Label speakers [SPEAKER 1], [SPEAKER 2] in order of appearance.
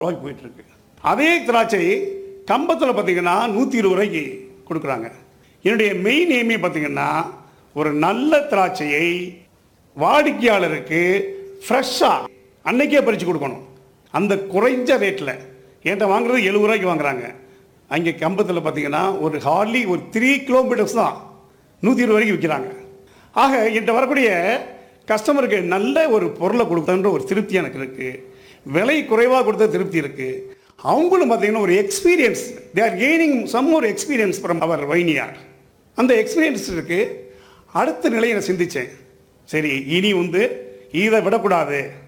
[SPEAKER 1] ரூபாய்க்கு போயிட்டு இருக்கு அதே திராட்சை கம்பத்தில் பார்த்தீங்கன்னா நூற்றி இருபது ரூபாய்க்கு கொடுக்குறாங்க என்னுடைய மெயின் எய்மே பார்த்தீங்கன்னா ஒரு நல்ல திராட்சையை வாடிக்கையாளருக்கு ஃப்ரெஷ்ஷாக அன்னைக்கே பறித்து கொடுக்கணும் அந்த குறைஞ்ச ரேட்டில் என்கிட்ட வாங்குறது எழுபது ரூபாய்க்கு வாங்குறாங்க அங்கே கம்பத்தில் பார்த்தீங்கன்னா ஒரு ஹார்லி ஒரு த்ரீ கிலோமீட்டர்ஸ் தான் நூற்றி இருபது வரைக்கும் விற்கிறாங்க ஆக என்கிட்ட வரக்கூடிய கஸ்டமருக்கு நல்ல ஒரு பொருளை கொடுத்தன்ற ஒரு திருப்தி எனக்கு இருக்குது விலை குறைவாக கொடுத்த திருப்தி இருக்குது அவங்களும் பார்த்தீங்கன்னா ஒரு experience they are gaining some ஒரு எக்ஸ்பீரியன்ஸ் ஃப்ரம் அவர் வைனியார் அந்த எக்ஸ்பீரியன்ஸ் இருக்குது அடுத்த நிலையை நான் சிந்தித்தேன் சரி இனி வந்து இதை விடக்கூடாது